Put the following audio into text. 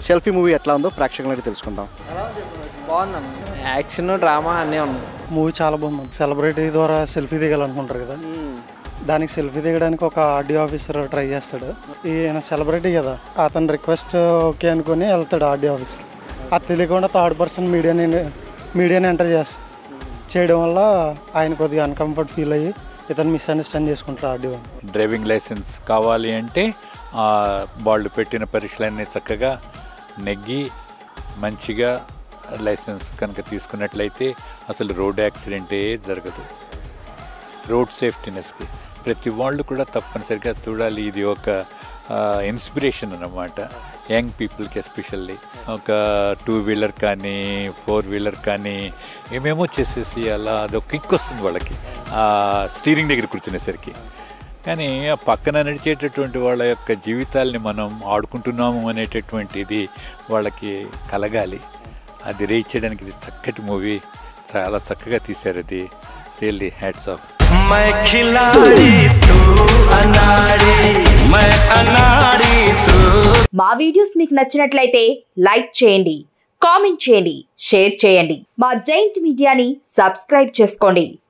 selfie movie ఎట్లా ఉందో ప్రేక్షకులకి తెలుసుకుందాం బాగుందన్న యాక్షన్ డ్రామా అన్నీ ఉన్నాయి మూవీ చాలా బాగుంది సెలబ్రిటీ ద్వారా సెల్ఫీ దిగాలనుకుంటారు కదా దానికి సెల్ఫీ దిగడానికి ఒక ఆర్డీ ఆఫీసర్ ట్రై చేస్తాడు ఈయన సెలబ్రిటీ కదా అతని రిక్వెస్ట్ ఓకే అనుకుని వెళ్తాడు ఆర్డీ ఆఫీస్కి అది తెలియకుండా థర్డ్ పర్సన్ మీడియాని మీడియాని ఎంటర్ చేస్తాడు చేయడం వల్ల ఆయన కొద్దిగా అన్కంఫర్ట్ ఫీల్ అయ్యి ఇతను మిస్అండర్స్టాండ్ చేసుకుంటారు ఆర్డీఓ డ్రైవింగ్ లైసెన్స్ కావాలి అంటే ఆ, వాళ్ళు పెట్టిన పరీక్షలన్నీ చక్కగా నెగ్గి మంచిగా లైసెన్స్ కనుక తీసుకున్నట్లయితే అసలు రోడ్ యాక్సిడెంటే జరగదు రోడ్ సేఫ్టీనెస్కి ప్రతి వాళ్ళు కూడా తప్పనిసరిగా చూడాలి ఇది ఒక ఇన్స్పిరేషన్ అన్నమాట యంగ్ పీపుల్కి ఎస్పెషల్లీ ఒక టూ వీలర్ కానీ ఫోర్ వీలర్ కానీ ఏమేమో చేసేసి అలా అదొక కిక్ వస్తుంది వాళ్ళకి స్టీరింగ్ దగ్గర కూర్చునేసరికి కానీ ఆ పక్కన నడిచేటటువంటి వాళ్ళ యొక్క జీవితాల్ని మనం ఆడుకుంటున్నాము అనేటటువంటిది వాళ్ళకి కలగాలి అది రీచ్ చేయడానికి ఇది చక్కటి మూవీ చాలా చక్కగా తీశారు అది రియల్లీ హ్యాట్స్ ఆఫ్ मैं खिलाड़ी तू अनाड़ी मैं अनाड़ी तू మా వీడియోస్ మీకు నచ్చినట్లయితే లైక్ చేయండి కామెంట్ చేయండి షేర్ చేయండి మా జైంట్ మీడియాని సబ్స్క్రైబ్ చేసుకోండి